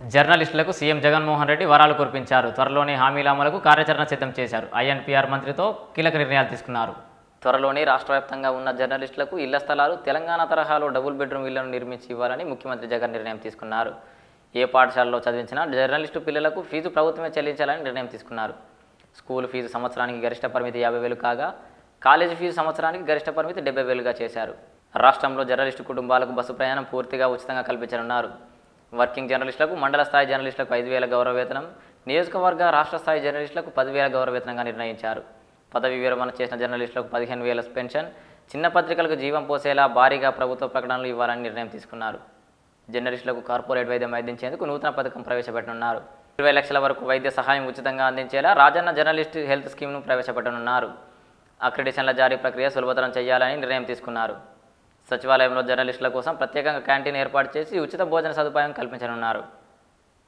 జర్నలిస్టులకు సీఎం జగన్మోహన్ రెడ్డి వరాలు కురిపించారు త్వరలోనే హామీల అమలుకు కార్యాచరణ సిద్ధం చేశారు ఐఎన్పిఆర్ మంత్రితో కీలక నిర్ణయాలు తీసుకున్నారు త్వరలోనే రాష్ట్ర వ్యాప్తంగా ఉన్న జర్నలిస్టులకు ఇళ్ల స్థలాలు తెలంగాణ తరహాలో డబుల్ బెడ్రూమ్ ఇళ్లను నిర్మించి ఇవ్వాలని ముఖ్యమంత్రి జగన్ నిర్ణయం తీసుకున్నారు ఏ పాఠశాలలో చదివించినా జర్నలిస్టు పిల్లలకు ఫీజు ప్రభుత్వమే చెల్లించాలని నిర్ణయం తీసుకున్నారు స్కూల్ ఫీజు సంవత్సరానికి గరిష్ట పరిమితి యాభై వేలు కాగా కాలేజీ ఫీజు సంవత్సరానికి గరిష్ట పరిమితి డెబ్బై వేలుగా చేశారు రాష్ట్రంలో జర్నలిస్టు కుటుంబాలకు బస్సు ప్రయాణం పూర్తిగా ఉచితంగా కల్పించనున్నారు వర్కింగ్ జర్నలిస్టులకు మండల స్థాయి జర్నలిస్టులకు ఐదు వేల గౌరవ వేతనం నియోజకవర్గ రాష్ట్ర స్థాయి జర్నలిస్టులకు పదివేల గౌరవ వేతనంగా నిర్ణయించారు పదవి విరమణ చేసిన జర్నలిస్టులకు పదిహేను వేల పెన్షన్ చిన్న పత్రికలకు జీవం పోసేలా భారీగా ప్రభుత్వ ప్రకటనలు ఇవ్వాలని నిర్ణయం తీసుకున్నారు జర్నలిస్టులకు కార్పొరేట్ వైద్యం అందించేందుకు నూతన పథకం ప్రవేశపెట్టనున్నారు ఇరవై లక్షల వరకు వైద్య సహాయం ఉచితంగా అందించేలా రాజన్న జర్నలిస్ట్ హెల్త్ స్కీమ్ను ప్రవేశపెట్టనున్నారు అక్రిడేషన్ల జారీ ప్రక్రియ సులభతరం చేయాలని నిర్ణయం తీసుకున్నారు సచివాలయంలో జర్నలిస్టుల కోసం ప్రత్యేకంగా క్యాంటీన్ ఏర్పాటు చేసి ఉచిత భోజన సదుపాయం కల్పించనున్నారు